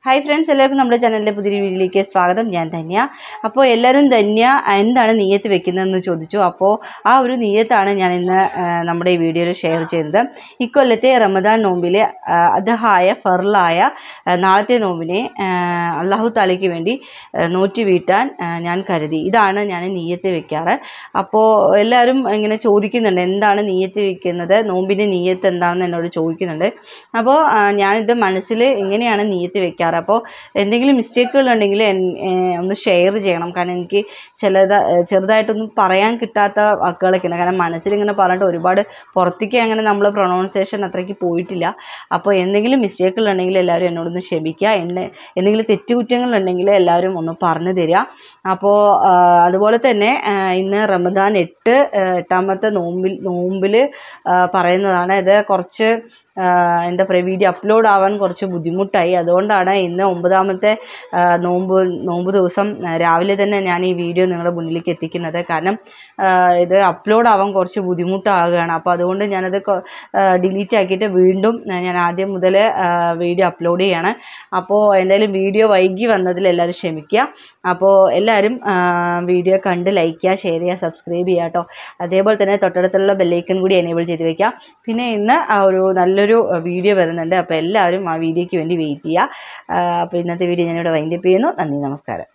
hi friends എല്ലാവർക്കും നമ്മുടെ ചാനലിലെ പുതിയ വീഡിയോയിലേക്ക് സ്വാഗതം ഞാൻ ധന്യ അപ്പോൾ എല്ലാവരും ധന്യ എന്താണ് നീയത്ത് വെക്കുന്നതെന്ന് ചോദിച്ചു അപ്പോൾ ആ ഒരു നീയത്താണ് ഞാൻ ഇന്ന് ആ, നമ്മുടെ ഈ വീഡിയോയിൽ ഷെയർ ചെയ്യുന്നത് ഇക്കൊല്ലത്തെ റമദാൻ നോമ്പിലെ ആ, അദഹായ ഫർലായ ആ, നാളത്തെ നോമ്പിനെ ആ, അള്ളാഹു താലയ്ക്ക് വേണ്ടി ആ, നോറ്റ് വീട്ടാൻ ആ, ഞാൻ കരുതി ഇതാണ് ഞാൻ നീയത്ത് വെക്കാറ് അപ്പോൾ എല്ലാവരും ഇങ്ങനെ ചോദിക്കുന്നുണ്ട് എന്താണ് നീയത്ത് വെക്കുന്നത് നോമ്പിൻ്റെ നീയത്ത് എന്താണെന്ന് എന്നോട് ചോദിക്കുന്നുണ്ട് അപ്പോൾ ആ, ഞാനിത് മനസ്സിൽ എങ്ങനെയാണ് നീയത്ത് വെക്കാറ് അപ്പോൾ എന്തെങ്കിലും മിസ്റ്റേക്കുകൾ ഉണ്ടെങ്കിൽ എൻ- ഏ, ഒന്ന് ഷെയർ ചെയ്യണം കാരണം എനിക്ക് ചിലത് ചെറുതായിട്ടൊന്നും പറയാൻ കിട്ടാത്ത വാക്കുകളൊക്കെ ഉണ്ട് കാരണം മനസ്സിലിങ്ങനെ പറഞ്ഞിട്ട് ഒരുപാട് പുറത്തേക്ക് അങ്ങനെ നമ്മൾ പ്രൊണൗൺസിയേഷൻ അത്രയ്ക്ക് പോയിട്ടില്ല അപ്പോൾ എന്തെങ്കിലും മിസ്റ്റേക്കുകൾ ഉണ്ടെങ്കിൽ എല്ലാവരും എന്നോടൊന്ന് ക്ഷമിക്കുക എന്നെ എന്തെങ്കിലും തെറ്റുകുറ്റങ്ങൾ ഉണ്ടെങ്കിൽ എല്ലാവരും ഒന്ന് പറഞ്ഞു തരിക അപ്പോൾ ആ, അതുപോലെ തന്നെ ആ, ഇന്ന് റമദാൻ എട്ട് ആ, എട്ടാമത്തെ നോമ്പിൽ നോമ്പിൽ പറയുന്നതാണ് ഇത് കുറച്ച് ആ, എന്താ പറയുക വീഡിയോ അപ്ലോഡ് ആവാൻ കുറച്ച് ബുദ്ധിമുട്ടായി അതുകൊണ്ടാണ് ഇന്ന് ഒമ്പതാമത്തെ ആ, നോമ്പ് നോമ്പ് ദിവസം ആ, രാവിലെ തന്നെ ഞാൻ ഈ വീഡിയോ നിങ്ങളുടെ മുന്നിലേക്ക് എത്തിക്കുന്നത് കാരണം ആ, ഇത് അപ്ലോഡ് ആവാൻ കുറച്ച് ബുദ്ധിമുട്ടാകുകയാണ് അപ്പോൾ അതുകൊണ്ട് ഞാനത് ഡിലീറ്റ് ആക്കിയിട്ട് വീണ്ടും ആ, ഞാൻ ആദ്യം മുതൽ വീഡിയോ അപ്ലോഡ് ചെയ്യാണ് അപ്പോൾ എന്തായാലും വീഡിയോ വൈകി വന്നതിൽ എല്ലാവരും ക്ഷമിക്കുക അപ്പോൾ എല്ലാവരും ആ, വീഡിയോ കണ്ട് ലൈക്ക് ചെയ്യുക ഷെയർ ചെയ്യുക സബ്സ്ക്രൈബ് ചെയ്യുക കേട്ടോ അതേപോലെ തന്നെ തൊട്ടടുത്തുള്ള ബെല്ലൈക്കൺ കൂടി എനേബിൾ ചെയ്ത് വെക്കുക പിന്നെ ഇന്ന് ആ ഒരു നല്ലൊരു വീഡിയോ വരുന്നുണ്ട് അപ്പോൾ എല്ലാവരും ആ വീഡിയോയ്ക്ക് വേണ്ടി വെയിറ്റ് ചെയ്യുക ആ, അപ്പോൾ ഇന്നത്തെ വീഡിയോ ഞാനിവിടെ വൈൻഡപ്പ് ചെയ്യുന്നു നന്ദി നമസ്കാരം